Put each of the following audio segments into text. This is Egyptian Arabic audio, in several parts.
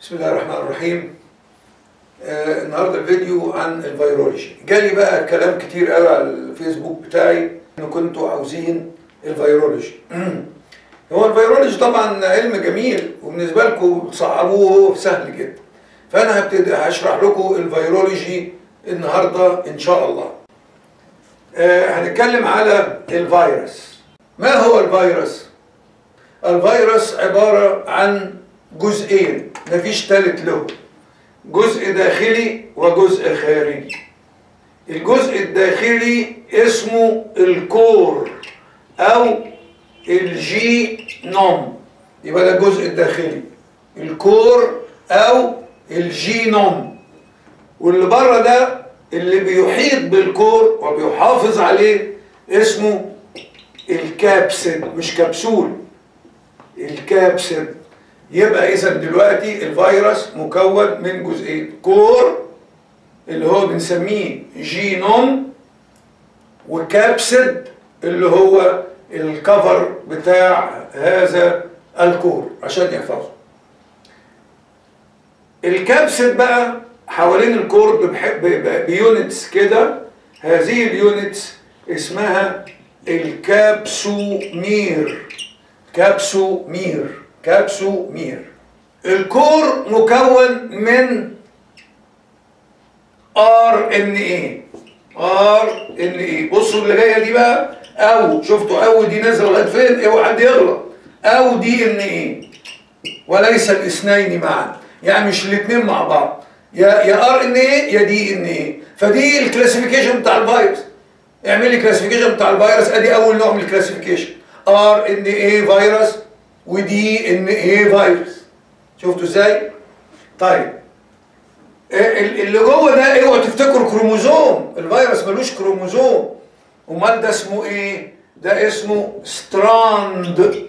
بسم الله الرحمن الرحيم آه النهارده الفيديو عن الفيرولوجي جالي بقى كلام كتير قوي على الفيسبوك بتاعي ان كنتوا عاوزين الفيرولوجي هو الفيرولوجي طبعا علم جميل وبالنسبه لكم صعبوه سهل جدا فانا هبتدي هشرح لكم الفيرولوجي النهارده ان شاء الله آه هنتكلم على الفيروس ما هو الفيروس الفيروس عباره عن جزئين مفيش تالت له جزء داخلي وجزء خارجي الجزء الداخلي اسمه الكور او الجينوم يبقى ده الجزء الداخلي الكور او الجينوم واللي بره ده اللي بيحيط بالكور وبيحافظ عليه اسمه الكابسيد مش كبسول الكابسيد يبقى اذا دلوقتي الفيروس مكون من جزئين كور اللي هو بنسميه جينوم وكابسيد اللي هو الكفر بتاع هذا الكور عشان يحفظه الكابسيد بقى حوالين الكور بيونتس كده هذه اليونتس اسمها الكابسومير كابسومير كابسومير الكور مكون من ار ان اي ار ان اي بصوا اللي جايه دي بقى او شفتوا او دي نازله لغايه فين اوعى حد يغلط او دي ان اي وليس الاثنين معا يعني مش الاثنين مع بعض يا يا ار ان اي يا دي ان اي فدي الكلاسيفيكيشن بتاع الفيروس اعمل لي كلاسيفيكيشن بتاع الفيروس ادي اول نوع من الكلاسيفيكيشن ار ان اي فيروس ودي ان ايه فيروس شفتوا ازاي طيب اللي جوه ده اوعوا تفتكروا كروموزوم الفيروس ملوش كروموزوم امال ده اسمه ايه ده اسمه ستراند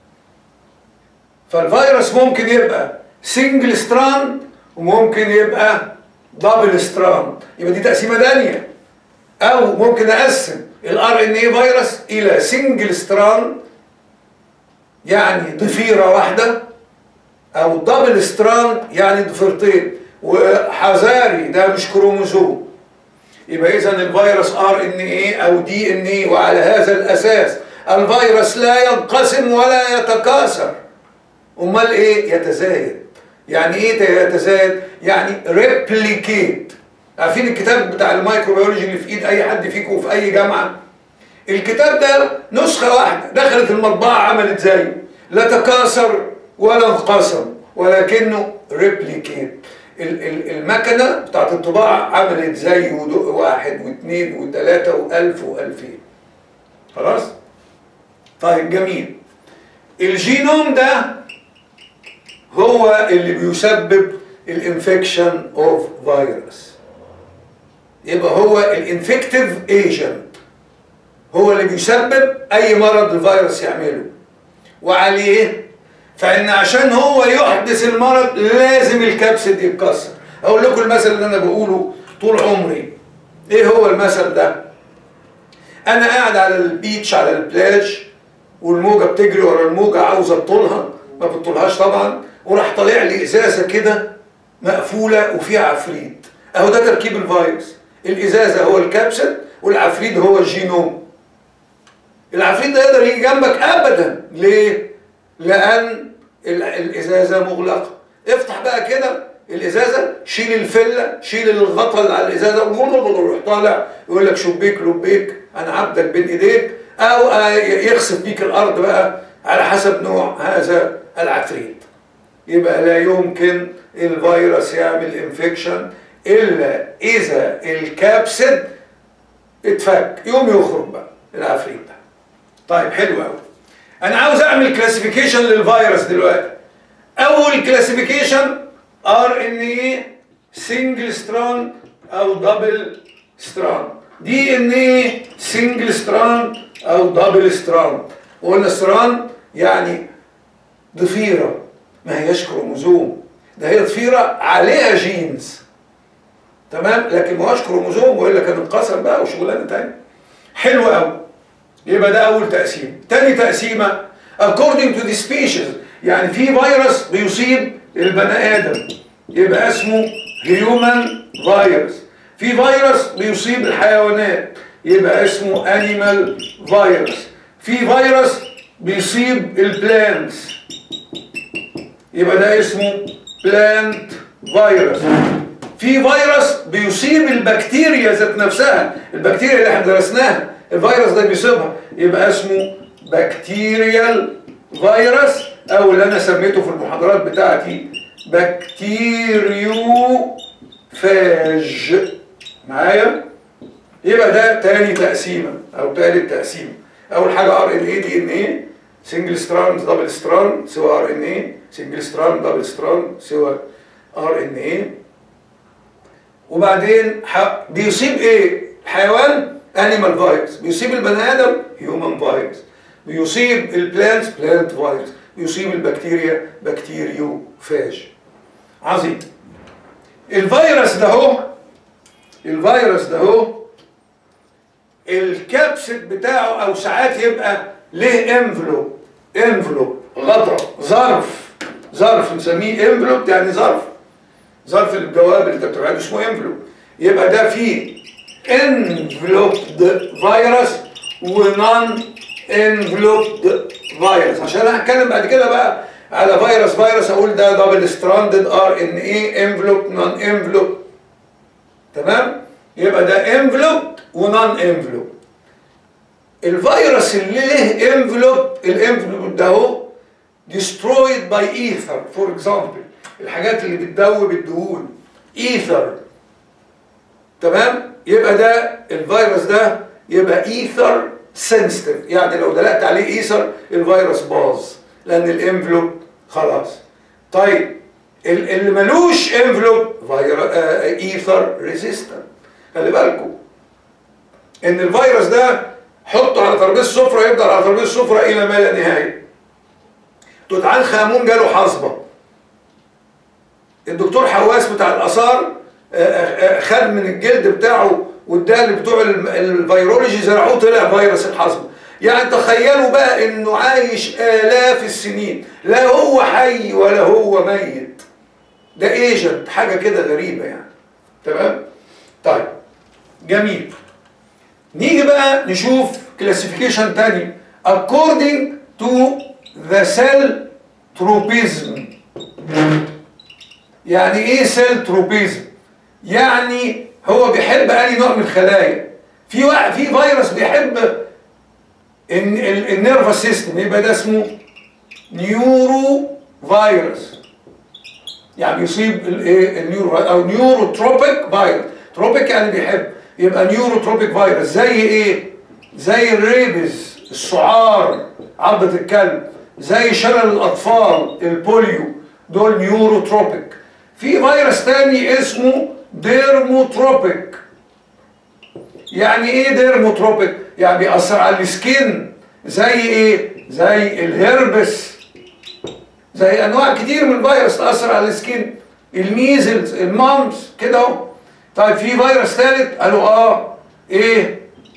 فالفيروس ممكن يبقى سنجل ستراند وممكن يبقى دبل ستراند يبقى دي تقسيمه ثانيه او ممكن اقسم الار ان اي فيروس الى سنجل ستراند يعني ضفيرة واحدة أو دبل ستراند يعني ضفيرتين وحذاري ده مش كروموزوم يبقى إذا الفيروس ار ان اي أو دي ان اي وعلى هذا الأساس الفيروس لا ينقسم ولا يتكاثر أمال إيه؟ يتزايد يعني إيه يتزايد؟ يعني ريبليكيت عارفين الكتاب بتاع الميكروبيولوجي اللي في إيد أي حد فيكم في أي جامعة؟ الكتاب ده نسخة واحدة دخلت المطبعة عملت زيه لا تكاثر ولا انقسم ولكنه ريبليكيت المكنة بتاعت الطباعة عملت زيه واحد واثنين وثلاثة وألف وألفين خلاص؟ طيب جميل الجينوم ده هو اللي بيسبب الانفكشن اوف فيروس يبقى هو الانفكتيف ايجنت هو اللي بيسبب اي مرض الفيروس يعمله وعليه فان عشان هو يحدث المرض لازم الكبسد يتكسر اقول لكم المثل اللي انا بقوله طول عمري ايه هو المثل ده انا قاعد على البيتش على البلاج والموجه بتجري ورا الموجه عاوزه تطولها ما بتطولهاش طبعا وراح طالع لي ازازه كده مقفوله وفيها عفريت اهو ده تركيب الفيروس الازازه هو الكبسد والعفريت هو الجينوم العفريت ده يقدر يجي جنبك ابدا ليه لان الازازه مغلقه افتح بقى كده الازازه شيل الفله شيل الغطا اللي على الازازه ويروح طالع يقول لك شبيك لبيك انا عبدك بين ايديك او يخسف بيك الارض بقى على حسب نوع هذا العفريت يبقى لا يمكن الفيروس يعمل انفكشن الا اذا الكابسد اتفك يوم يخرج بقى العفريت ده طيب حلو قوي انا عاوز اعمل كلاسيفيكيشن للفيروس دلوقتي اول كلاسيفيكيشن ار ان اي سنجل ستراند او دبل ستراند دي ان اي سنجل ستراند او دبل ستراند وقلنا ستراند يعني ضفيره ما هياش كروموزوم ده هي ضفيره عليها جينز تمام لكن ما هوش كروموزوم والا كان انقسم بقى وشغلانه تانيه حلو قوي يبقى ده اول تقسيم تاني تقسيمه according to the species يعني في فيروس بيصيب البني ادم يبقى اسمه هيومن فيروس في فيروس بيصيب الحيوانات يبقى اسمه انيمال فيروس في فيروس بيصيب البلانتس يبقى ده اسمه بلانت فيروس في فيروس بيصيب البكتيريا ذات نفسها البكتيريا اللي احنا درسناها الفيروس ده بيصيبها يبقى اسمه بكتيريال فيروس او اللي انا سميته في المحاضرات بتاعتي بكتيريو فاج معايا يبقى ده تاني تقسيمه او تالت تقسيمه اول حاجه ار ان اي دي ان اي سنجل ستراند دبل ستراند سوى ار ان اي سنجل ستراند دبل ستراند سوى ار ان اي وبعدين ح- بيصيب ايه الحيوان انيمال فيروس بيصيب البني ادم هيومن فيروس بيصيب البلانت بلانت فيروس بيصيب البكتيريا بكتيريو فاج عظيم الفيروس ده هو الفيروس ده هو الكبسد بتاعه او ساعات يبقى ليه انفلوب انفلوب غطا ظرف ظرف نسميه انفلوب يعني ظرف ظرف الجواب اللي انت بتبعته اسمه انفلوب يبقى ده فيه انفلوبد فيروس ونون انفلوبد فيروس عشان انا هتكلم بعد كده بقى على فيروس فيروس اقول ده دبل ستراندد ار ان اي انفلوب نون انفلوب تمام يبقى ده انفلوب ونون انفلوب الفيروس اللي له انفلوب الانفلوب ده هو destroyed by ether for example الحاجات اللي بتدوب الدهون ether تمام يبقى ده الفيروس ده يبقى ايثر سنسيتيف يعني لو دلقت عليه ايثر الفيروس باظ لان الانفلوب خلاص طيب ال- اللي ملوش انفلوب ايثر ريزيستنت خلي بالكم ان الفيروس ده حطه على ترابيزه السفره يفضل على ترابيزه السفره الى ما لا نهايه توت عنخ امون جاله حصبه الدكتور حواس بتاع الاثار آه، آه، خد من الجلد بتاعه واداه لبتوع الم- الفيرولوجي زرعوه طلع فيروس الحصبه يعني تخيلوا بقى انه عايش الاف السنين لا هو حي ولا هو ميت ده ايجنت حاجه كده غريبه يعني تمام طيب جميل نيجي بقى نشوف كلاسيفيكيشن تاني according to the cell tropism يعني ايه سيل تروبيزم يعني هو بيحب اي نوع من الخلايا في واحد في فيروس بيحب ان النيرفس سيستم يبقى ده اسمه نيورو فيروس يعني بيصيب الايه النيورو او نيوروتروبيك فيروس تروبيك يعني بيحب يبقى نيوروتروبيك فيروس زي ايه زي الريبز السعار عضة الكلب زي شلل الاطفال البوليو دول نيوروتروبيك في فيروس تاني اسمه ديرموتروبيك يعني ايه ديرموتروبيك يعني بيأثر على السكين زي ايه زي الهربس زي انواع كتير من الفيروس تاثر على السكين الميزلز المامس كده اهو طيب في فيروس ثالث قالوا اه ايه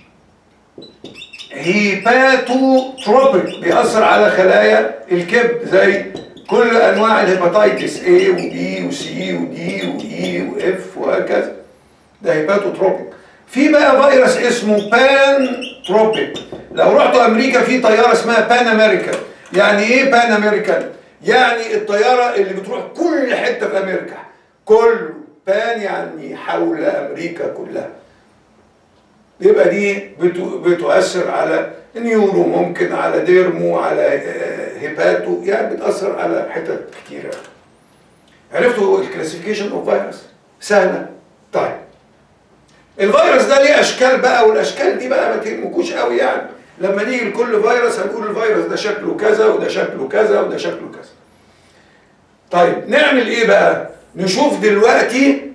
هيباتوتروبيك بيأثر على خلايا الكبد زي كل انواع الهيباتيتس A و B و C و D و E و F وهكذا ده هيباتوتروبيك في بقى فيروس اسمه بان تروبيك لو رحتوا امريكا في طياره اسمها بان امريكان يعني ايه بان امريكان يعني الطياره اللي بتروح كل حته في امريكا كله بان يعني حول امريكا كلها يبقى دي بتو- بتؤثر على نيورو ممكن على ديرمو على آه، هيباتو يعني بتأثر على حتت كتيرة عرفتوا الكلاسيفيكيشن اوف فيروس سهلة طيب الفيروس ده ليه اشكال بقى والاشكال دي بقى ما تهمكوش قوي يعني لما نيجي لكل فيروس هنقول الفيروس ده شكله كذا وده شكله كذا وده شكله كذا طيب نعمل ايه بقى نشوف دلوقتي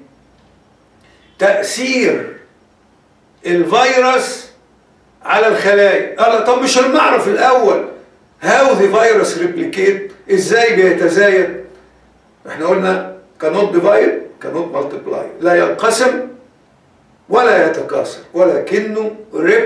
تأثير الفيروس على الخلايا قال طب مش هنعرف الاول هاو ذا فيروس ريبليكيت ازاي بيتزايد احنا قلنا كانوت ديفايد كانوت مالتيبلاي لا ينقسم ولا يتكاثر ولكنه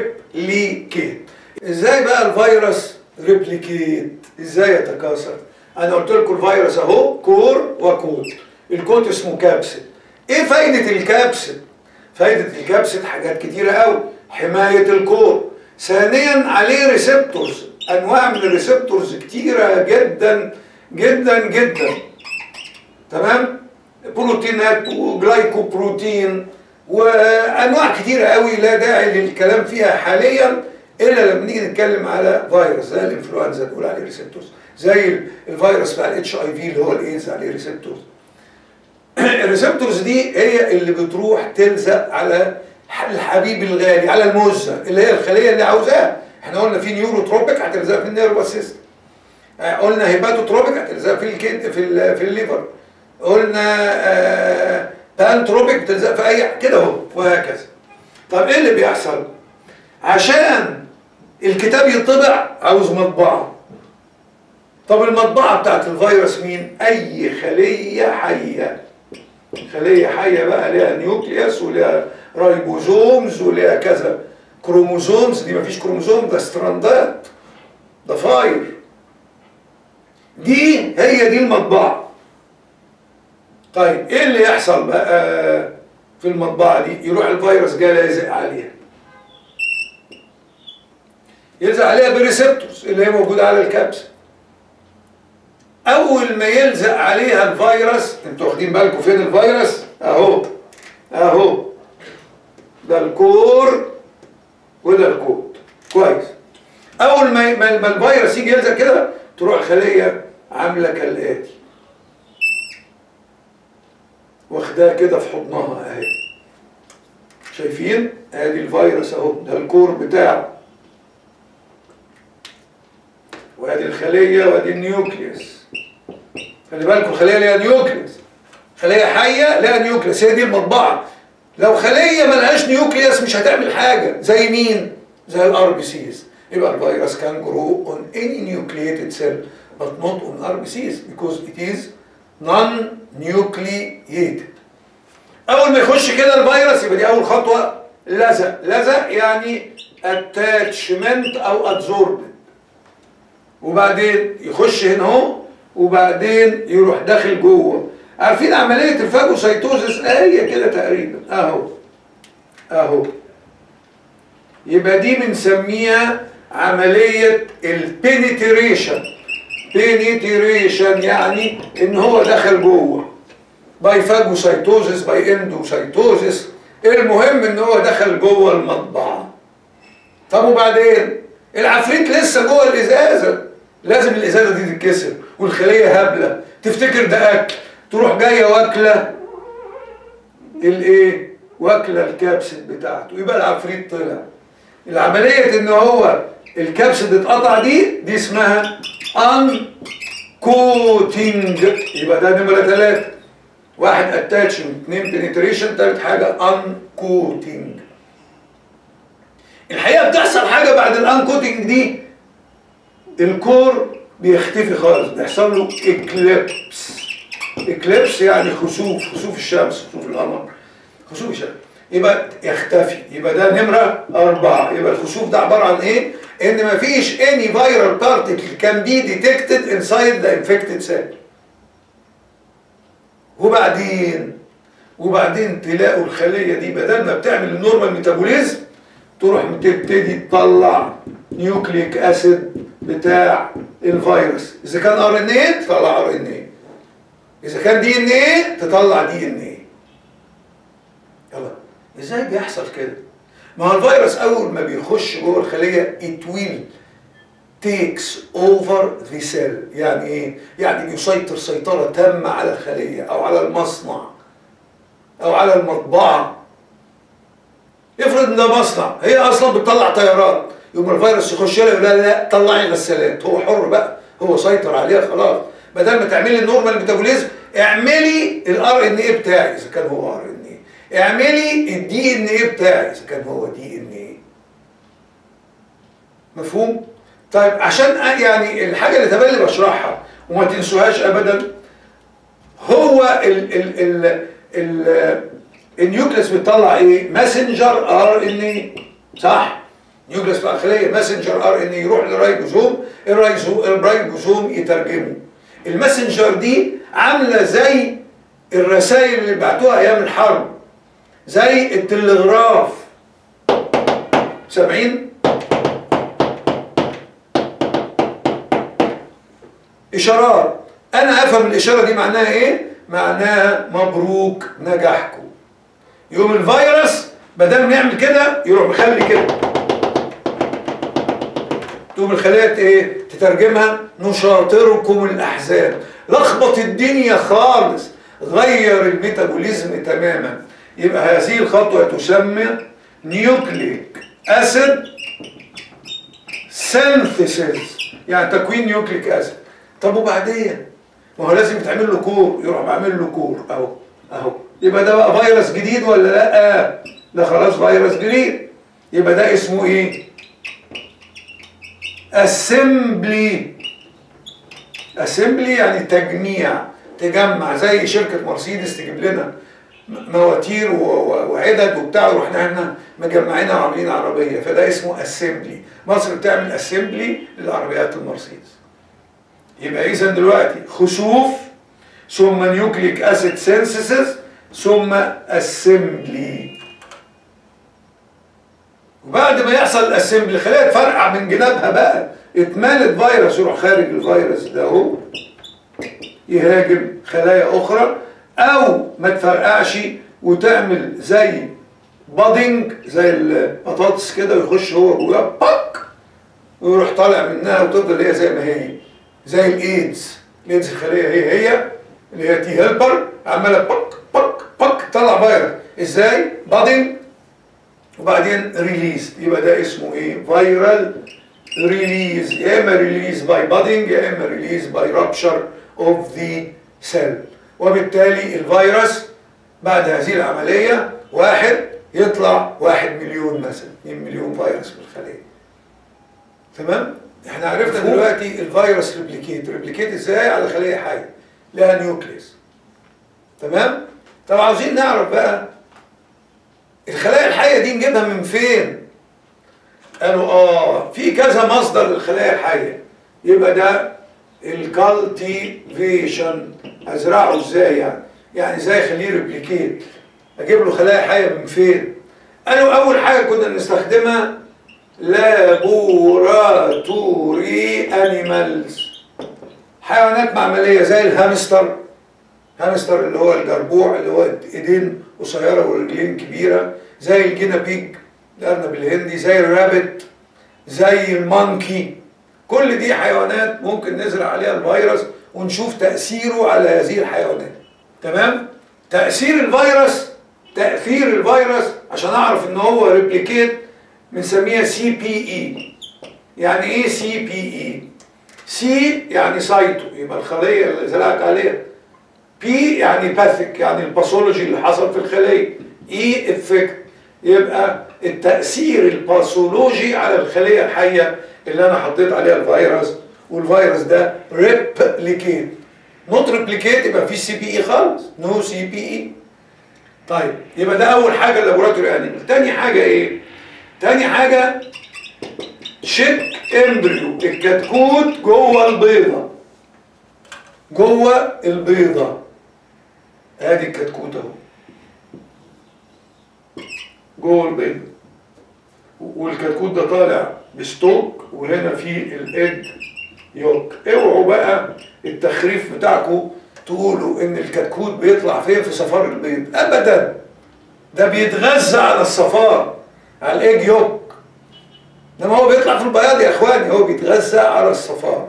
ريبليكيت ازاي بقى الفيروس ريبليكيت ازاي يتكاثر انا قلت لكم الفيروس اهو كور وكود الكود اسمه كابسيد ايه فايده الكابسيد فايده الكابسيد حاجات كتيره قوي حمايه الكور ثانيا عليه ريسبتورز انواع من الريسبتورز كتيره جدا جدا جدا تمام بروتينات وجلايكوبروتين وانواع كتيره قوي لا داعي للكلام فيها حاليا الا لما نيجي نتكلم على فيروس زي الانفلونزا نقول عليه ريسبتورز زي الفيروس بتاع الاتش اي في اللي هو الايدز عليه ريسبتورز الريسبتورز دي هي اللي بتروح تلزق على الحبيب الغالي على المزه اللي هي الخليه اللي عاوزاها احنا قلنا في نيوروتروبيك هتلزق في النيرفس سيستم قلنا هيباتوتروبيك هتلزق في الكد في ال في الليفر قلنا آه بانتروبيك بتلزق في اي كده اهو وهكذا طب ايه اللي بيحصل عشان الكتاب يطبع عاوز مطبعه طب المطبعه بتاعت الفيروس مين اي خليه حيه خليه حيه بقى ليها نيوكليوس وليها رايبوزومز وليها كذا كروموزومز دي مفيش كروموزوم ده ستراندات ضفاير دي هي دي المطبعه طيب ايه اللي يحصل بقى في المطبعه دي يروح الفيروس جاي لازق عليها يلزق عليها بريسبتورز اللي هي موجوده على الكبسه اول ما يلزق عليها الفيروس انتوا واخدين بالكم فين الفيروس اهو اهو ده الكور وده الكود كويس اول ما ما الفيروس يجي يلزق كده تروح خليه عامله كالاتي واخداها كده في حضنها اهي شايفين ادي الفيروس اهو ده الكور بتاعه وادي الخليه وادي النيوكليوس خلي بالكم الخليه ليها نيوكليوس خليه حيه ليها نيوكليوس هي دي المطبعه لو خليه ملهاش نيوكليوس مش هتعمل حاجه زي مين زي الار بي سيز يبقى الفيروس كان جرو اون اني nucleated cell but not on RBCs because it is non-nucleated اول ما يخش كده الفيروس يبقى دي اول خطوه لزق لزق يعني attachment او adsorbent وبعدين يخش هنا اهو وبعدين يروح داخل جوه عارفين عمليه الفاجوسيتوزس هي كده تقريبا اهو اهو يبقى دي بنسميها عمليه البينيتريشن بينيتريشن يعني ان هو دخل جوه باي فاجوسيتوزس باي اندوسيتوزس المهم ان هو دخل جوه المطبعه طب وبعدين العفريت لسه جوه الازازه لازم الازازه دي تتكسر والخليه هبله تفتكر ده اكل تروح جايه واكله الايه واكله الكبسد بتاعته يبقى العفريت طلع العمليه ان هو الكبسد اتقطع دي دي اسمها ان كوتينج يبقى ده نمره ثلاثه واحد اتاتشمنت اثنين بنتريشن ثالث حاجه ان كوتينج الحقيقه بتحصل حاجه بعد الان كوتينج دي الكور بيختفي خالص بيحصل له اكليبس اكليبس يعني خسوف خسوف الشمس خسوف القمر خسوف الشمس يبقى يختفي يبقى ده نمرة أربعة يبقى الخسوف ده عبارة عن إيه؟ إن مفيش any viral particle can be detected inside the infected cell وبعدين وبعدين تلاقوا الخلية دي بدل ما بتعمل النورمال ميتابوليزم تروح تبتدي تطلع نيوكليك اسيد بتاع الفيروس اذا كان ار ان ايه تطلع ار ان ايه اذا كان دي ان ايه تطلع دي ان ايه يلا ازاي بيحصل كده ما هو الفيروس اول ما بيخش جوه الخليه it will takes over the cell يعني ايه يعني بيسيطر سيطره تامه على الخليه او على المصنع او على المطبعه افرض ان ده مصنع هي اصلا بتطلع طيارات يقوم الفيروس يخش لها يقول لها لا طلعي غسالات هو حر بقى هو سيطر عليها خلاص بدل ما تعملي النورمال ميتابوليزم اعملي الار ان ايه بتاعي اذا كان هو ار ان ايه اعملي الدي ان ايه بتاعي اذا كان هو دي ان ايه مفهوم طيب عشان يعني الحاجه اللي تبالي بشرحها وما تنسوهاش ابدا هو ال ال ال ال النيوكليس بتطلع ايه ماسنجر ار ان ايه صح نيوكليس بتاع الخليه ماسنجر ار ان يروح للرايبوزوم الرايبوزوم يترجمه الماسنجر دي عامله زي الرسائل اللي بعتوها ايام الحرب زي التلغراف سامعين اشارات انا افهم الاشاره دي معناها ايه معناها مبروك نجاحكم يوم الفيروس بدل ما يعمل كده يروح مخلي كده تقوم الخلية ايه تترجمها نشاطركم الاحزان لخبط الدنيا خالص غير الميتابوليزم تماما يبقى هذه الخطوة تسمى نيوكليك اسيد سينثيسيس يعني تكوين نيوكليك اسيد طب وبعدين ما هو لازم يتعمل له كور يروح بعمل له كور اهو اهو يبقى ده بقى فيروس جديد ولا لا ده خلاص فيروس جديد يبقى ده اسمه ايه اسمبلي اسمبلي يعني تجميع تجمع زي شركة مرسيدس تجيب لنا مواتير وعدد وبتاع ورحنا احنا مجمعينها وعاملين عربية فده اسمه اسمبلي مصر بتعمل اسمبلي للعربيات المرسيدس يبقى اذا دلوقتي خسوف ثم نيوكليك اسيد سينسيسز ثم اسمبلي وبعد ما يحصل الاسمبلي خليها تفرقع من جنابها بقى اتمالت فيروس يروح خارج الفيروس ده اهو يهاجم خلايا اخرى او ما تفرقعش وتعمل زي بادنج زي البطاطس كده ويخش هو جواها باك ويروح طالع منها وتفضل هي زي ما هي زي الايدز الايدز الخليه هي هي اللي هي تي هيلبر عماله باك باك باك تطلع فيروس ازاي بادنج وبعدين ريليز يبقى ده اسمه ايه فيرال ريليز يا اما ريليز باي بادنج يا اما ريليز باي رابشر اوف ذا سيل وبالتالي الفيروس بعد هذه العملية واحد يطلع واحد مليون مثلا 2 مليون فيروس من الخلية تمام؟ احنا عرفنا دلوقتي الفيروس ريبليكيت ريبليكيت ازاي على خلية حية لها نيوكليس تمام؟ طب عاوزين نعرف بقى الخلايا الحية دي نجيبها من فين؟ قالوا اه في كذا مصدر للخلايا الحية يبقى ده الكالتيفيشن ازرعه ازاي يعني يعني ازاي اخليه ريبليكيت اجيب له خلايا حيه من فين قالوا اول حاجه كنا نستخدمها لابوراتوري انيمالز حيوانات معمليه زي الهامستر هامستر اللي هو الجربوع اللي هو ايدين قصيره ورجلين كبيره زي الجينا بيج الارنب الهندي زي الرابت زي المانكي كل دي حيوانات ممكن نزرع عليها الفيروس ونشوف تأثيره على هذه الحيوانات تمام تأثير الفيروس تأثير الفيروس عشان أعرف إن هو ريبليكيت بنسميها سي بي إي يعني إيه سي بي إي؟ سي يعني سايتو يبقى الخلية اللي زرعت عليها بي يعني باثيك يعني الباثولوجي اللي حصل في الخلية إي افكت يبقى التأثير الباثولوجي على الخلية الحية اللي أنا حطيت عليها الفيروس والفيروس ده ريبليكيت نوت ريبليكيت يبقى في سي بي اي خالص نو سي بي اي طيب يبقى ده اول حاجه اللابوراتوري انيمال تاني حاجه ايه تاني حاجه شيك امبريو الكتكوت جوه البيضه جوه البيضه ادي الكتكوت اهو جوه البيضه والكتكوت ده طالع بستوك وهنا في الايج يوك اوعوا بقى التخريف بتاعكم تقولوا ان الكتكوت بيطلع فين في صفار البيض ابدا ده بيتغذى على الصفار على الايج يوك انما هو بيطلع في البياض يا اخواني هو بيتغذى على الصفار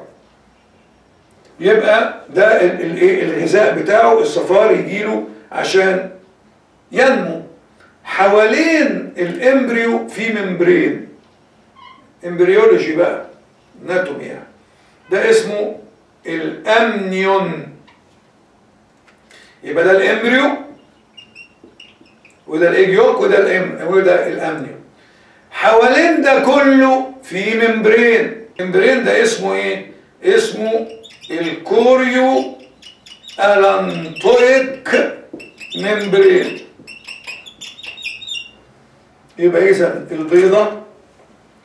يبقى ده الايه الغذاء بتاعه الصفار يجيله عشان ينمو حوالين الامبريو في ممبرين امبريولوجي بقى اناتومي يعني ده اسمه الامنيون يبقى ده الامبريو وده الايج يوك وده الام وده الامنيون حوالين ده كله في ممبرين ممبرين ده اسمه ايه اسمه الكوريو الانتويك ممبرين يبقى اذا البيضه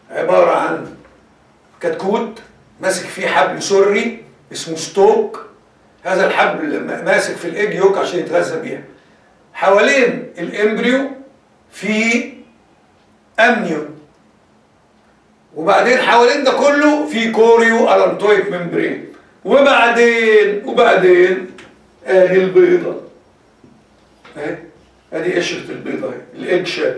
عباره عن كتكوت ماسك فيه حبل سري اسمه ستوك هذا الحبل م- ماسك في الايج يوك عشان يتغذى بيها حوالين الامبريو في امنيون وبعدين حوالين ده كله في كوريو الانتويك ممبرين وبعدين وبعدين ادي البيضه اهي ادي قشره البيضه اهي الايج شيل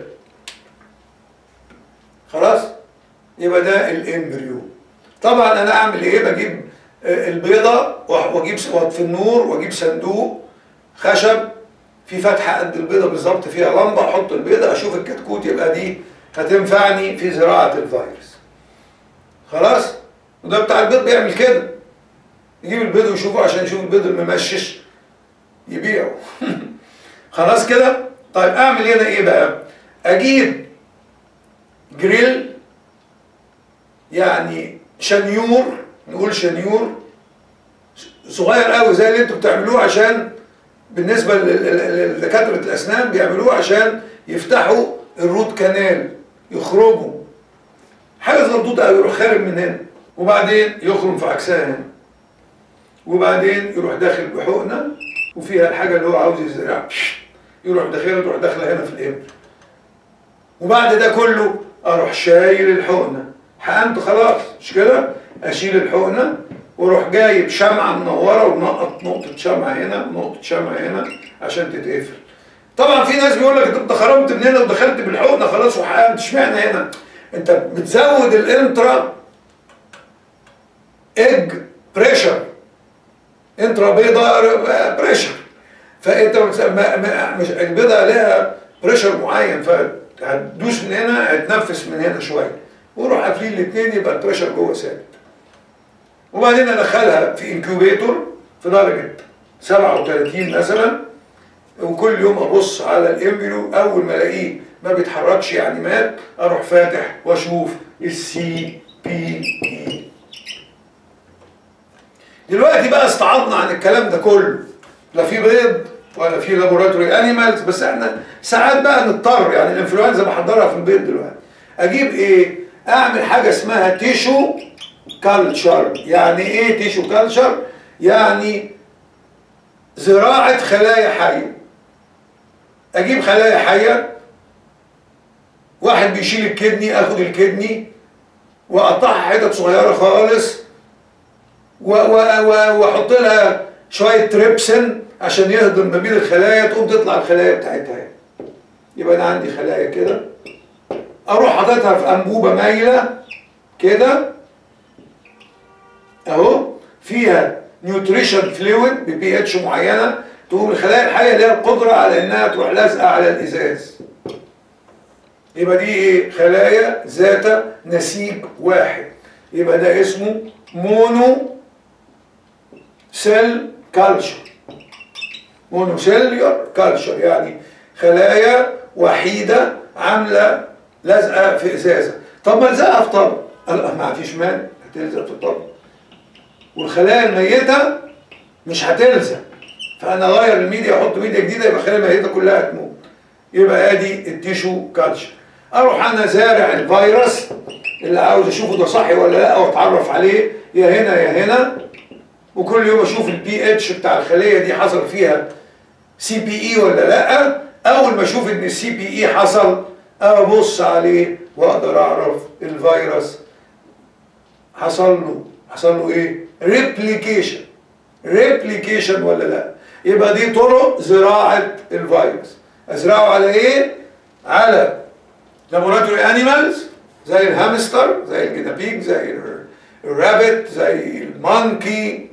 خلاص يبقى ده الامبريو طبعا انا اعمل ايه بجيب آه، البيضه وأح- واجيب س- في النور واجيب صندوق خشب في فتحه قد البيضه بالظبط فيها لمبه احط البيضه اشوف الكتكوت يبقى دي هتنفعني في زراعه الفيروس خلاص وده بتاع البيض بيعمل كده يجيب البيض ويشوفه عشان يشوف البيض الممشش يبيعه خلاص كده طيب اعمل هنا ايه بقى اجيب جريل يعني شنيور نقول شنيور صغير قوي زي اللي انتوا بتعملوه عشان بالنسبه لل- لل- لدكاتره الاسنان بيعملوه عشان يفتحوا الروت كانال يخرجوا حاجه صغنطوطه قوي يروح خارج من هنا وبعدين يخرم في عكسها هنا وبعدين يروح داخل بحقنه وفيها الحاجه اللي هو عاوز يزرعها يروح داخلها تروح داخله هنا في الابر وبعد ده كله اروح شايل الحقنه حقنت خلاص مش كده اشيل الحقنه واروح جايب شمعه منوره ونقط نقطه شمعه هنا ونقطه شمعه هنا عشان تتقفل طبعا في ناس بيقول لك انت خرمت من هنا ودخلت بالحقنه خلاص وحقنت اشمعنى هنا انت بتزود الانترا ايج بريشر انترا بيضة بريشر فانت بتس- ما- ما- مش البيضة لها بريشر معين فهتدوس من هنا هتنفس من هنا شويه وروح قافلين الاثنين يبقى البريشر جوه ثابت وبعدين ادخلها في انكيوبيتور في درجه 37 مثلا وكل يوم ابص على الامبريو اول ما الاقيه ما بيتحركش يعني مات اروح فاتح واشوف السي بي اي دلوقتي بقى استعضنا عن الكلام ده كله لا في بيض ولا في لابوراتوري انيمالز بس احنا ساعات بقى نضطر يعني الانفلونزا بحضرها في البيض دلوقتي اجيب ايه اعمل حاجه اسمها تيشو كالتشر يعني ايه تيشو كالتشر يعني زراعه خلايا حيه اجيب خلايا حيه واحد بيشيل الكدني اخد الكدني واقطعها حتت صغيره خالص و- و- و- واحط لها شويه تريبسن عشان يهضم ما بين الخلايا تقوم تطلع الخلايا بتاعتها يبقى انا عندي خلايا كده اروح حاططها في انبوبه مايله كده اهو فيها نيوتريشن فلويد ببي اتش معينه تقوم الخلايا الحيه ليها القدره على انها تروح لازقه على الازاز يبقى دي ايه خلايا ذات نسيج واحد يبقى ده اسمه مونو سيل كالتشر مونوسيلير كالتشر يعني خلايا وحيدة عاملة لازقة في إزازة طب ما الزقها في طبق قال لا، ما فيش مانع هتلزق في الطبق والخلايا الميتة مش هتلزق فأنا أغير الميديا أحط ميديا جديدة يبقى الخلايا الميتة كلها هتموت يبقى ادي التيشو كالتشر اروح انا زارع الفيروس اللي عاوز اشوفه ده صحي ولا لا واتعرف عليه يا هنا يا هنا وكل يوم اشوف البي اتش بتاع الخليه دي حصل فيها سي بي اي ولا لا اول ما اشوف ان السي بي اي حصل ابص عليه واقدر اعرف الفيروس حصل له حصل له ايه ريبليكيشن ريبليكيشن ولا لا يبقى دي طرق زراعه الفيروس ازرعه على ايه على لابوراتوري انيمالز زي الهامستر زي الجنابيج زي الرابت زي المانكي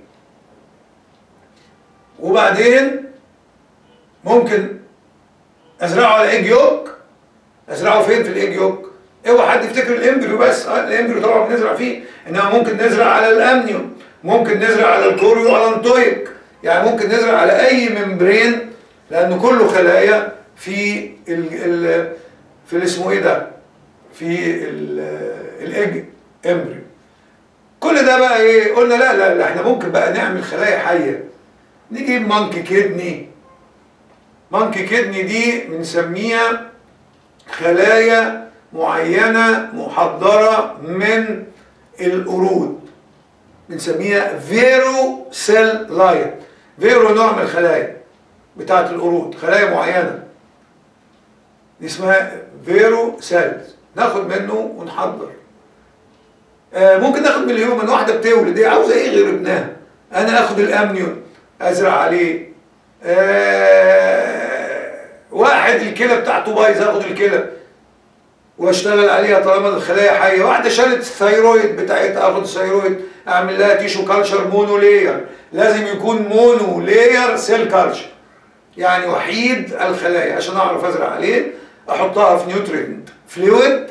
وبعدين ممكن ازرعه على ايج يوك ازرعه فين في الايج يوك اوعى حد يفتكر الامبريو بس آه، الامبريو طبعا بنزرع فيه انما ممكن نزرع على الامنيوم ممكن نزرع على الكوريو الانتويك يعني ممكن نزرع على اي ممبرين لان كله خلايا في ال ال في اللي اسمه ايه ده في ال- الايج امبريو كل ده بقى ايه قلنا لا لا لا احنا ممكن بقى نعمل خلايا حيه نجيب مانكي كدني مانكي كدني دي بنسميها خلايا معينة محضرة من القرود بنسميها فيرو سيل لاين فيرو نوع من الخلايا بتاعت القرود خلايا معينه دي اسمها فيرو سيلز ناخد منه ونحضر آه ممكن ناخد من الهيومن واحده بتولد ايه عاوزه ايه غير ابنها انا اخد الامنيون ازرع عليه آه واحد الكلى بتاعته بايظه اخد الكلى واشتغل عليها طالما الخلايا حيه واحده شالت الثيرويد بتاعتها اخد الثيرويد اعمل لها تيشو كالشر مونو لاير لازم يكون مونو لاير سيل كالشر يعني وحيد الخلايا عشان اعرف ازرع عليه احطها في نيوترينت فلويد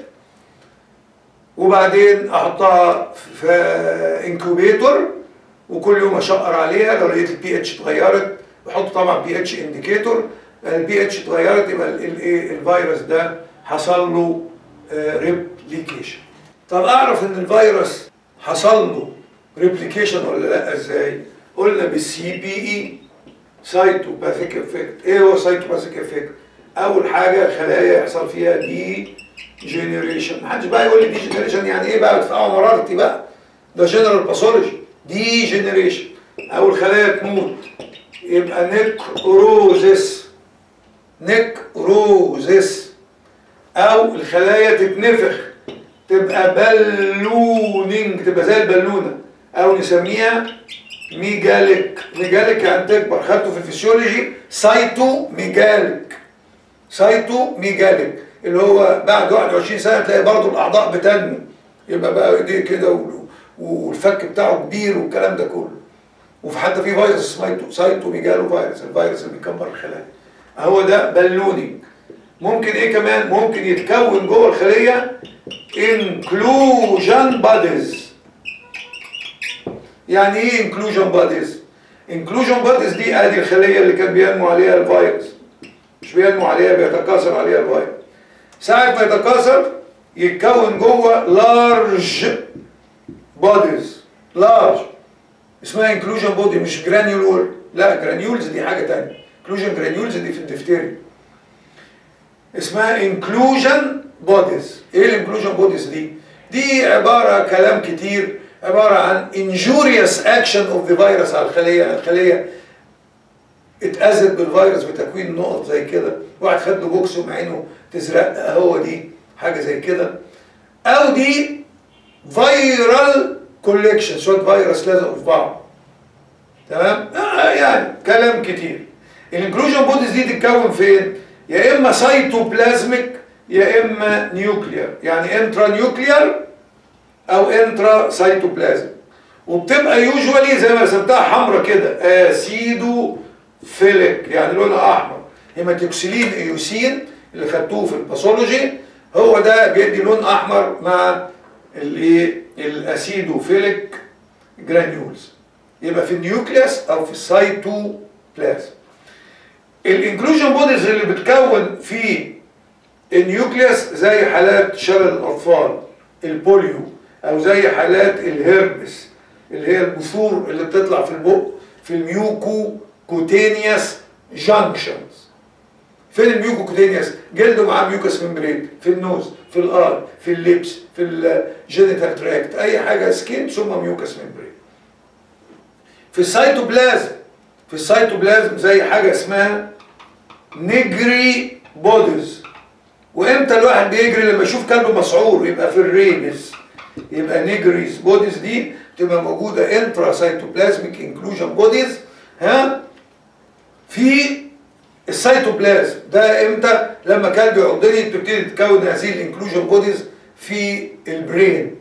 وبعدين احطها في انكوبيتور وكل يوم اشقر عليها لو لقيت البي اتش اتغيرت بحط طبعا بي اتش انديكيتور البي اتش اتغيرت يبقى الايه الفيروس ده حصل له ريبليكيشن طب اعرف ان الفيروس حصل له ريبليكيشن ولا لا ازاي قلنا بالسي بي اي سايتوباثيك افكت ايه هو سايتوباثيك افكت اول حاجه خلايا يحصل فيها دي جينيريشن محدش بقى يقول لي دي جينيريشن يعني ايه بقى بدفعوا مرارتي بقى ده جنرال باثولوجي دي جينيريشن اول خلايا تموت يبقى نيكروزيس نيكروزيس او الخلايا تتنفخ تبقى بالونينج تبقى زي البالونه او نسميها ميجاليك ميجاليك يعني تكبر خدته في الفسيولوجي سايتو ميجاليك سايتو ميجاليك اللي هو بعد 21 سنه تلاقي برضه الاعضاء بتنمو يبقى بقى ايديه كده والفك بتاعه كبير والكلام ده كله وحتى في فيروس اسمه سايتو ميجالو فيروس الفيروس اللي بيكبر الخلايا هو ده بالونينج ممكن ايه كمان ممكن يتكون جوه الخليه inclusion bodies يعني ايه inclusion bodies inclusion bodies دي ادي الخليه اللي كان بينمو عليها الفيروس مش بينمو عليها بيتكاثر عليها الفيروس ساعه ما يتكاثر يتكون جوه large bodies large اسمها inclusion body مش granular لا جرانيولز دي حاجه ثانيه inclusion granules دي في الدفتيري اسمها inclusion bodies ايه الانكلوجن بوديز دي دي عباره كلام كتير عباره عن injurious action of the virus على الخليه الخليه اتأذت بالفيروس بتكوين نقط زي كده واحد خد له بوكس ومعينه تزرق هو دي حاجه زي كده او دي فيرال كوليكشن شويه فيروس لزقوا في بعض تمام آه يعني كلام كتير الانكلوجن بوديز دي تتكون فين يا اما سايتوبلازميك يا اما نيوكلير يعني انترا نيوكلير او انترا سايتوبلازم وبتبقى يوجوالي زي ما رسمتها حمرا كده اسيدو فيليك يعني لونها احمر هيماتوكسيلين ايوسين اللي خدتوه في الباثولوجي هو ده بيدي لون احمر مع الايه الاسيدوفيليك جرانيولز يبقى في النيوكليوس او في السايتوبلازم الانكلوجن بوديز اللي بتكون في النيوكليوس زي حالات شلل الاطفال البوليو او زي حالات الهربس اللي هي البثور اللي بتطلع في البق في الميوكو كوتينيوس جانكشنز فين الميوكو كوتينيوس جلده معاه ميوكس ممبرين في النوز في الار في اللبس في الجينيتال تراكت اي حاجه سكين ثم ميوكس ممبرين في السيتوبلازم في السيتوبلازم زي حاجه اسمها نجري بوديز وامتى الواحد بيجري لما يشوف كلبه مسعور يبقى في الريبس يبقى نيجريز بوديز دي تبقى موجوده انترا سيتوبلازميك انكلوجن بوديز ها في السيتوبلازم ده امتى لما كلب يعضني بتبتدي تتكون هذه الانكلوجن بوديز في البرين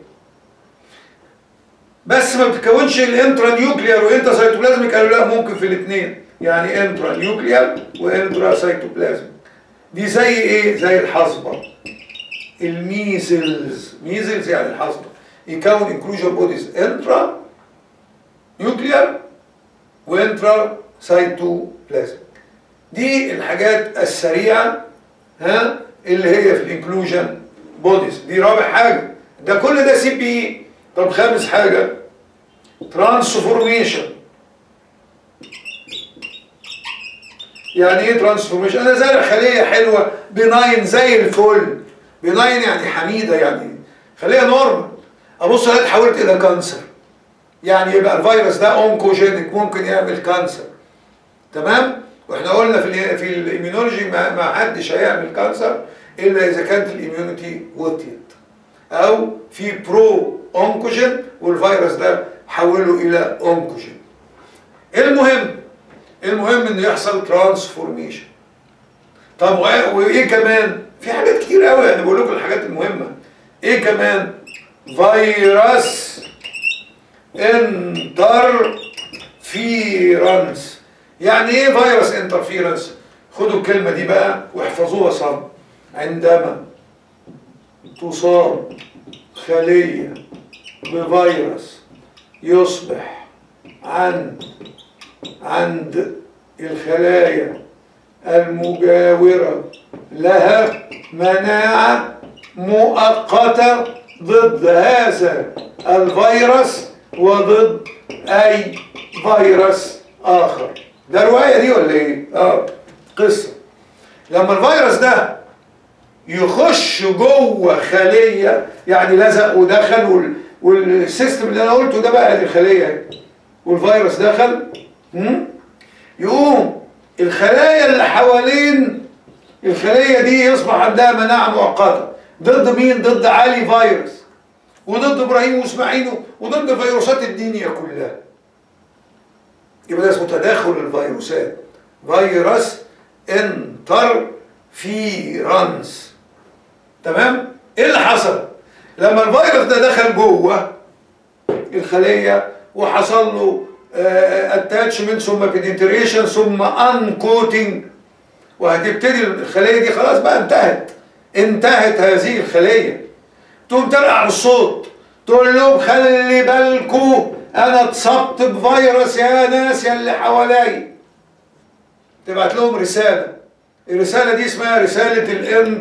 بس ما بتتكونش الانترا نيوكليار وانترا سيتوبلازميك قالوا لا ممكن في الاثنين يعني انترا نيوكليار وانترا سيتوبلازميك دي زي ايه زي الحصبة الميزلز ميزلز يعني الحصبة يكون انكلوجن بوديز انترا نيوكليار وانترا سيتوبلازم دي الحاجات السريعة ها اللي هي في الانكلوجن بوديز دي رابع حاجة ده كل ده سي بي اي طب خامس حاجة ترانسفورميشن يعني ايه ترانسفورميشن انا زارع خليه حلوه بناين زي الفل بناين يعني حميده يعني خليه نورمال ابص الاقي اتحولت الى كانسر يعني يبقى الفيروس ده اونكوجينيك ممكن يعمل كانسر تمام واحنا قلنا في ال في الاميونولوجي ما, ما حدش هيعمل كانسر الا اذا كانت الاميونيتي وطيت او في برو اونكوجين والفيروس ده حوله الى اونكوجين المهم المهم انه يحصل ترانسفورميشن طب وإيه- وايه كمان في حاجات كتير قوي انا بقول لكم الحاجات المهمه ايه كمان فيروس انترفيرنس يعني ايه فيروس انترفيرنس خدوا الكلمه دي بقى واحفظوها صم عندما تصاب خليه بفيروس يصبح عند عند الخلايا المجاورة لها مناعة مؤقتة ضد هذا الفيروس وضد أي فيروس آخر ده رواية دي ولا إيه؟ آه قصة لما الفيروس ده يخش جوه خلية يعني لزق ودخل وال... والسيستم اللي أنا قلته ده بقى دي الخلية اهي. والفيروس دخل مم؟ يقوم الخلايا اللي حوالين الخلية دي يصبح عندها مناعة مؤقتة ضد مين؟ ضد علي فيروس وضد ابراهيم واسماعيل وضد فيروسات الدنيا كلها يبقى ده اسمه تداخل الفيروسات فيروس انترفيرنس تمام؟ ايه اللي حصل؟ لما الفيروس ده دخل جوه الخلية وحصل له اتاتشمنت ثم بنتريشن ثم انكوتنج وهتبتدي الخلية دي خلاص بقى انتهت انتهت هذه الخلية تقوم ترقع بالصوت تقول لهم خلي بالكوا انا اتصبت بفيروس يا ناس يا اللي حواليا تبعت لهم رسالة الرسالة دي اسمها رسالة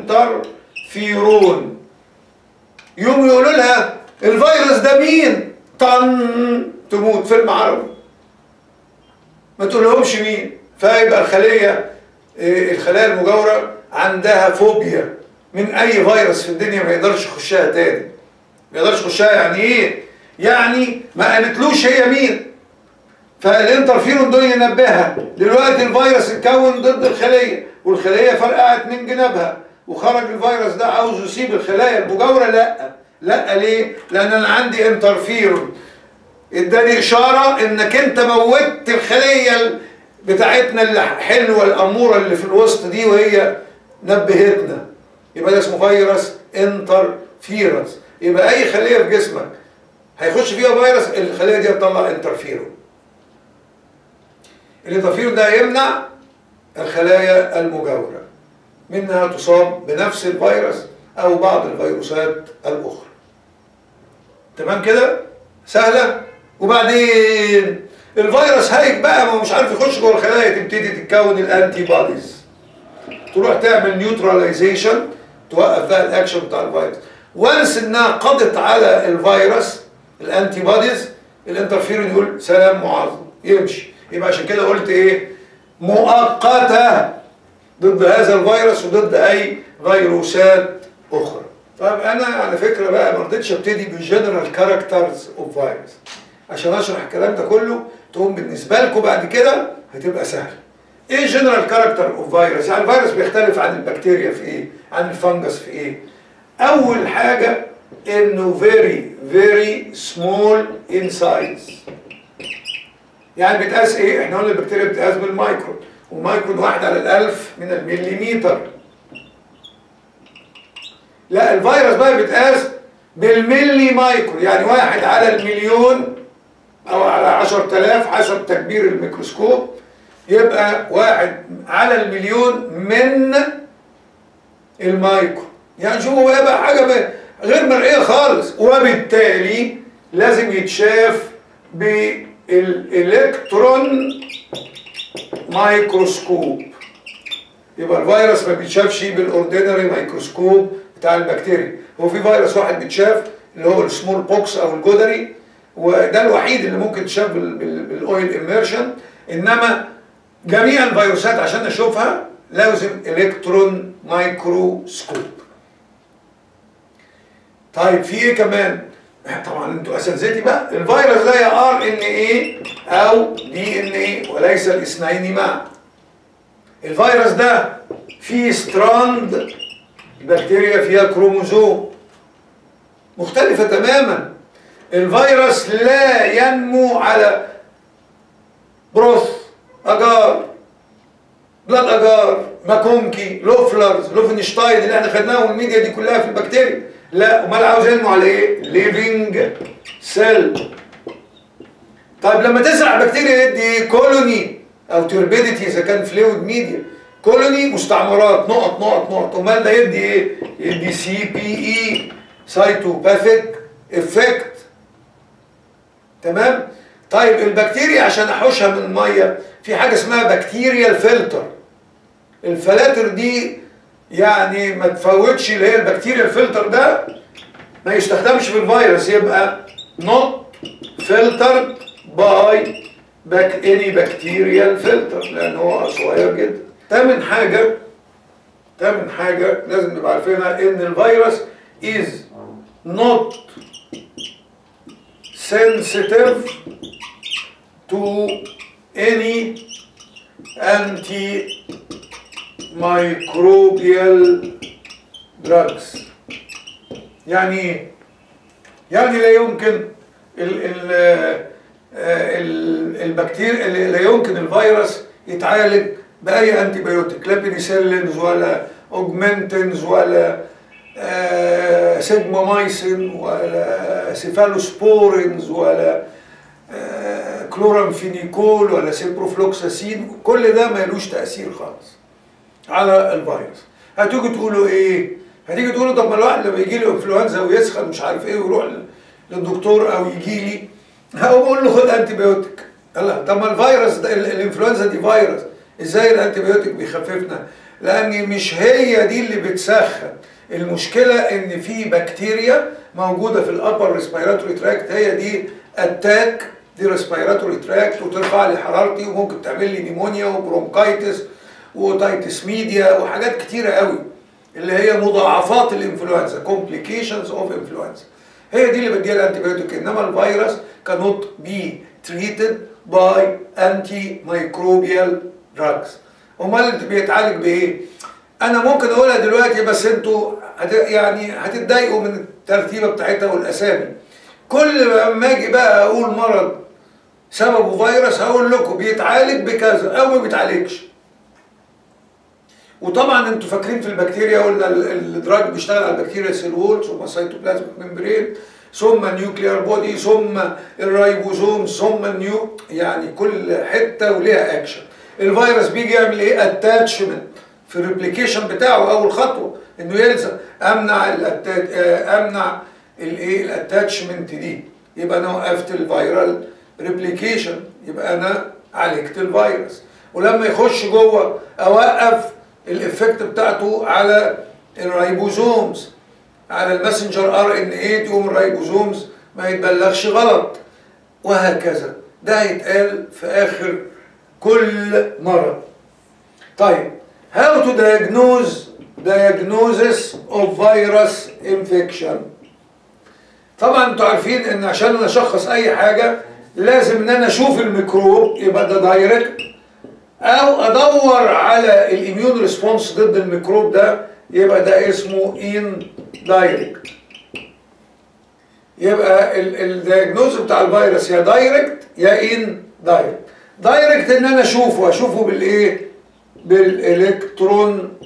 الانترفيرون يوم يقولوا لها الفيروس ده مين طن تموت فيلم عربي ما تقولهمش مين فيبقى الخلية إيه، الخلايا المجاورة عندها فوبيا من أي فيروس في الدنيا ما يقدرش يخشها تاني ما يقدرش يخشها يعني إيه؟ يعني ما قالتلوش هي مين فالانترفيرون دول ينبهها دلوقتي الفيروس اتكون ضد الخلية والخلية فرقعت من جنابها وخرج الفيروس ده عاوز يصيب الخلايا المجاورة لا لا ليه؟ لأن أنا عندي انترفيرون اداني اشاره انك انت موتت الخليه ال- بتاعتنا الحلوه الاموره اللي في الوسط دي وهي نبهتنا يبقى ده اسمه فيروس انترفيرنس يبقى اي خليه في جسمك هيخش فيها فيروس الخليه دي هتطلع انترفيرون الانترفيرون ده يمنع الخلايا المجاوره منها تصاب بنفس الفيروس او بعض الفيروسات الاخرى تمام كده سهله وبعدين الفيروس هايج بقى ما هو مش عارف يخش جوه الخلايا تبتدي تتكون الانتي بوديز تروح تعمل نيوتراليزيشن توقف بقى الاكشن بتاع الفيروس وانس انها قضت على الفيروس الانتي بوديز الانترفيرون يقول سلام معظم يمشي يبقى عشان كده قلت ايه مؤقته ضد هذا الفيروس وضد اي فيروسات اخرى طب انا على فكره بقى ما رضيتش ابتدي بالجنرال كاركترز اوف فيروس عشان اشرح الكلام ده كله تقوم بالنسبه لكم بعد كده هتبقى سهل ايه جنرال كاركتر اوف فيروس يعني الفيروس بيختلف عن البكتيريا في ايه عن الفنجس في ايه اول حاجه انه very very small in size يعني بيتقاس ايه احنا قلنا البكتيريا بتتقاس بالمايكرون والمايكرون واحد على الالف من المليمتر لا الفيروس بقى بيتقاس بالملي مايكرو يعني واحد على المليون او على عشر تلاف حسب تكبير الميكروسكوب يبقى واحد على المليون من المايكرو يعني شوفوا بقى, بقى حاجة بقى غير مرئية خالص وبالتالي لازم يتشاف بالالكترون مايكروسكوب يبقى الفيروس ما بيتشافش بالاوردينري مايكروسكوب بتاع البكتيريا هو في فيروس واحد بيتشاف اللي هو السمول بوكس او الجدري وده الوحيد اللي ممكن تشاف بالاويل اميرشن انما جميع الفيروسات عشان نشوفها لازم الكترون مايكروسكوب طيب في ايه كمان طبعا انتوا اساتذتي بقى الفيروس ده يا ار ان ايه او دي ان ايه وليس الاثنين معا الفيروس ده فيه ستراند البكتيريا فيها كروموزوم مختلفة تماما الفيروس لا ينمو على بروث اجار بلاد اجار ماكونكي لوفلرز لوفنشتاين اللي احنا خدناهم الميديا دي كلها في البكتيريا لا امال عاوز ينمو على ايه ليفنج سيل طيب لما تزرع بكتيريا يدي كولوني او توربيديتي اذا كان فلويد ميديا كولوني مستعمرات نقط نقط نقط امال ده يدي ايه يدي سي بي اي سايتوباثيك افكت تمام طيب البكتيريا عشان احوشها من الميه في حاجه اسمها بكتيريا الفلتر الفلاتر دي يعني ما تفوتش اللي هي البكتيريا الفلتر ده ما يستخدمش في الفيروس يبقى not filtered by back any bacterial filter لان هو صغير جدا تامن حاجه تامن حاجه لازم نبقى عارفينها ان الفيروس is not sensitive to any antimicrobial drugs يعني ايه؟ يعني لا يمكن ال ال ال البكتيريا لا يمكن الفيروس يتعالج باي انتي بيوتيك لا بنسلينز ولا اوجمنتنز ولا آه سيجمامايسين ولا سيفالوسبورينز ولا آه كلورامفينيكول ولا سيبروفلوكساسين كل ده مالوش تاثير خالص على الفيروس هتيجوا تقولوا ايه هتيجي تقولوا طب ما الواحد لما يجي له انفلونزا ويسخن مش عارف ايه ويروح للدكتور او يجي لي هقول له خد انتي بيوتيك الله طب ما الفيروس ده الانفلونزا دي فيروس ازاي الانتي بيوتيك بيخففنا لان مش هي دي اللي بتسخن المشكله ان في بكتيريا موجوده في الابر ريسبيراتوري تراكت هي دي اتاك دي ريسبيراتوري تراكت وترفع لي حرارتي وممكن تعمل لي نيمونيا وبرونكايتس وتايتس ميديا وحاجات كتيره قوي اللي هي مضاعفات الانفلونزا complications of influenza هي دي اللي بديها الانتيبيوتيك انما الفيروس cannot be treated by antimicrobial drugs امال انت بيتعالج بايه انا ممكن اقولها دلوقتي بس انتوا هت يعني هتتضايقوا من الترتيبه بتاعتها والاسامي كل ما اجي بقى اقول مرض سببه فيروس هقول لكم بيتعالج بكذا او ما بيتعالجش وطبعا انتوا فاكرين في البكتيريا قلنا الدراج بيشتغل على البكتيريا سيل وول ثم السيتوبلازميك ممبرين ثم النيوكليار بودي ثم الرايبوزوم ثم النيو يعني كل حته وليها اكشن الفيروس بيجي يعمل ايه اتاتشمنت في الريبليكيشن بتاعه اول خطوه انه يلزم امنع الاتات امنع الايه الاتاتشمنت دي يبقى انا وقفت الفيرال ريبليكيشن يبقى انا عالجت الفيروس ولما يخش جوه اوقف الافكت بتاعته على الرايبوزومز على الماسنجر ار ان اي تقوم الرايبوزومز ما يتبلغش غلط وهكذا ده هيتقال في اخر كل مرض طيب how to diagnose diagnosis of virus infection طبعا انتوا عارفين ان عشان انا اشخص اي حاجه لازم ان انا اشوف الميكروب يبقى ده دايركت او ادور على الاميون ريسبونس ضد الميكروب ده يبقى ده اسمه ان دايركت يبقى الدياجنوز بتاع الفيروس يا دايركت يا ان دايركت دايركت ان انا اشوفه اشوفه بالايه بالالكترون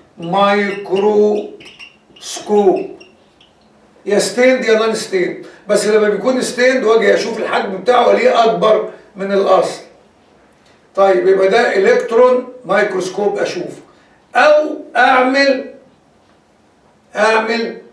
مايكروسكوب يا ستيند يا نون ستيند بس لما بيكون ستيند واجي اشوف الحجم بتاعه ليه اكبر من الاصل طيب يبقى ده الكترون مايكروسكوب اشوفه او اعمل اعمل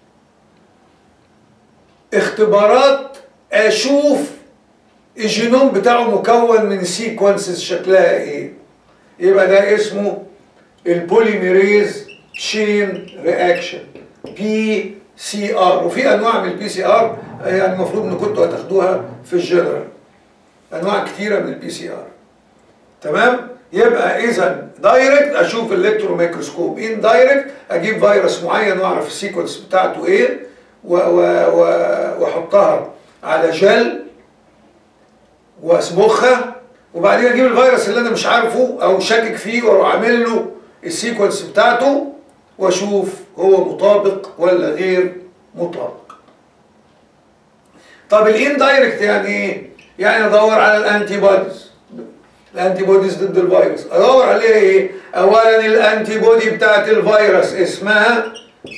اختبارات اشوف الجينوم بتاعه مكون من سيكونسز شكلها ايه يبقى ده اسمه البوليميريز تشين رياكشن بي سي ار وفي انواع من البي سي ار يعني المفروض ان كنتوا هتاخدوها في الجنرال انواع كتيره من البي سي ار تمام يبقى اذا دايركت اشوف الالكترو ميكروسكوب ان دايركت اجيب فيروس معين واعرف السيكونس بتاعته ايه و- و- و- واحطها على جل واسبخها وبعدين اجيب الفيروس اللي انا مش عارفه او شاكك فيه واروح عامل له السيكونس بتاعته واشوف هو مطابق ولا غير مطابق طب الان دايركت يعني ايه يعني ادور على الانتي بوديز الانتي بوديز ضد الفيروس ادور عليها ايه اولا الانتي بودي بتاعت الفيروس اسمها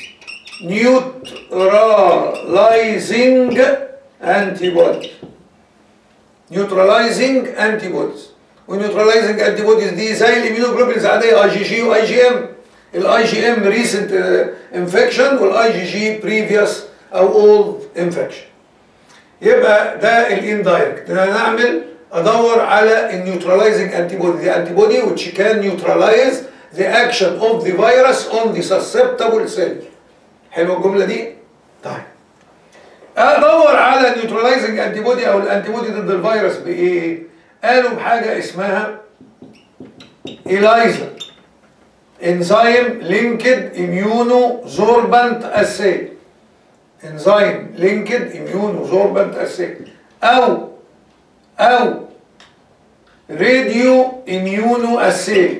نيوتراليزنج انتي بودي نيوتراليزنج انتي بوديز والنيوتراليزنج انتي بوديز دي زي الاميونوجلوبولينز العاديه اي جي جي واي جي ام الاي جي ام ريسنت انفكشن والاي جي جي بريفيوس او اولد انفكشن يبقى ده الاندايركت انا نعمل ادور على النيوتراليزنج انتي بودي دي انتي بودي which can neutralize the action of the virus on the susceptible cell حلوه الجمله دي طيب ادور على نيوتراليزنج انتي بودي او الانتي بودي ضد الفيروس بايه قالوا بحاجه اسمها إلايزا انزيم لينكد اميونو زوربانت اسي انزيم لينكد اميونو زوربانت اسي او او راديو اميونو اسي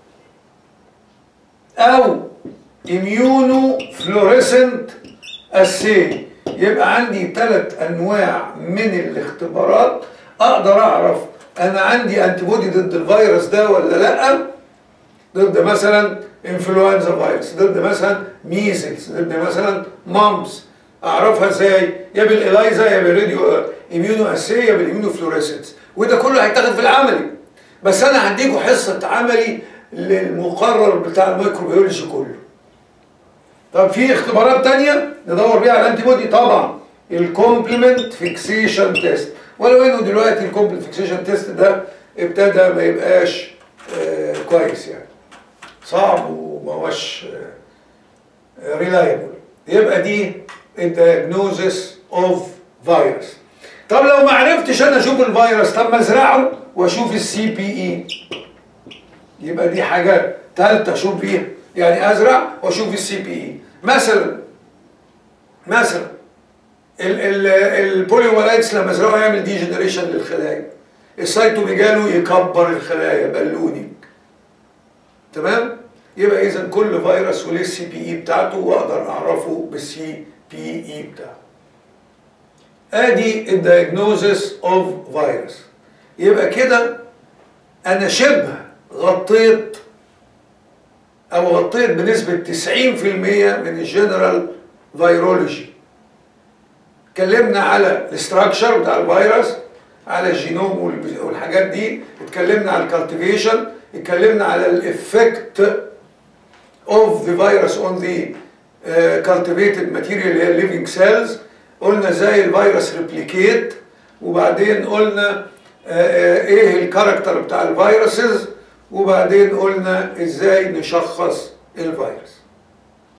او اميونو فلوريسنت اسي يبقى عندي ثلاث انواع من الاختبارات اقدر اعرف انا عندي انتي بودي ضد الفيروس ده ولا لا ضد مثلا انفلونزا فيروس ضد مثلا ميزلز ضد مثلا مامس اعرفها ازاي يا بالاليزا يا بالراديو اميونو اسي يا بالاميونو فلوريسنس وده كله هيتاخد في العملي بس انا هديكوا حصه عملي للمقرر بتاع الميكروبيولوجي كله طب في اختبارات تانية ندور بيها على الانتي بودي طبعا الكومبلمنت فيكسيشن تيست ولو انه دلوقتي الكومبلمنت فيكسيشن تيست ده ابتدى ما يبقاش آه كويس يعني صعب وما هوش ريلايبل يبقى دي الدياجنوزس اوف فيروس طب لو ما عرفتش انا اشوف الفيروس طب ما ازرعه واشوف السي بي اي يبقى دي حاجه ثالثه اشوف بيها يعني ازرع واشوف السي بي اي مثلا مثلا البوليومالايتس لما ازرعه يعمل دي جنريشن للخلايا السيتوميجالو يكبر الخلايا بالونينج تمام يبقى اذا كل فيروس وليه السي بي اي بتاعته واقدر اعرفه بالسي بي اي بتاعه ادي الدايجنوزس اوف فيروس يبقى كده انا شبه غطيت او غطيت بنسبة 90% من الجنرال فيرولوجي اتكلمنا على الاستراكشر بتاع الفيروس على الجينوم والحاجات دي اتكلمنا على الكالتيفيشن اتكلمنا على الافكت اوف ذا فيروس اون ذا كالتيفيتد ماتيريال اللي هي الليفنج سيلز قلنا ازاي الفيروس ريبليكيت وبعدين قلنا ايه الكاركتر بتاع الفيروسز وبعدين قلنا ازاي نشخص الفيروس